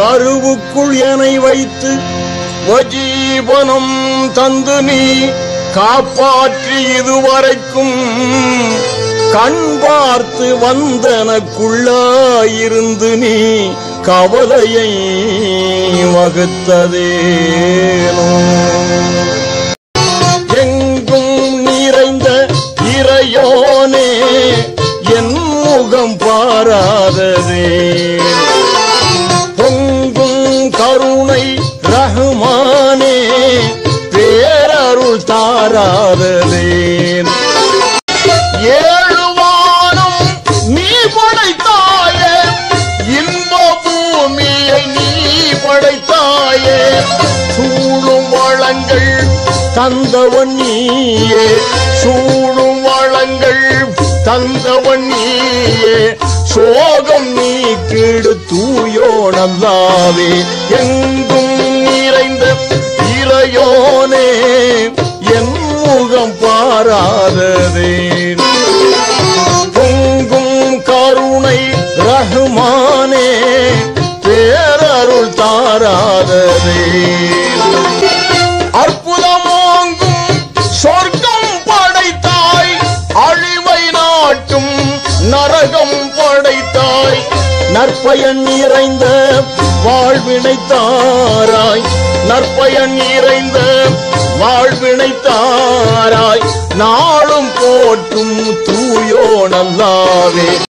கருவுக்குள் எனை வைத்து வஜீவனம் தந்து நீ காப்பாற்றி இதுவரைக்கும் கண் பார்த்து வந்தனக்குள்ளாயிருந்து நீ கவலையை வகுத்ததேனோ எங்கும் நிறைந்த இறையோனே என் முகம் பாராததே பொங்கும் கருணை ரஹ்மானே பேரருள் தாராததே ஏழு வானம் நீ படைத்தாயே இன்ப பூமியை நீ படைத்தாயே சூழும் வளங்கள் தந்தவன் நீயே சூழும் வளங்கள் தந்தவன் நீயே சோகம் நீ கீடு தூயோ நல்லாவே எங்கும் நிறைந்த இளையோனே என் முகம் பாராததே பொங்கும் கருணை ரஹ்மானே பேரருள் தாராததே அற்புதமாங்கும் சொர்க்கம் படைத்தாய் அழிவை நாட்டும் நரகம் படைத்தாய் நற்பயன் நிறைந்த வாழ்வினை தாராய் நற்பயன் நிறைந்த வாழ்வினை தாராய் நாளும் போற்றும் தூயோ நல்லாவே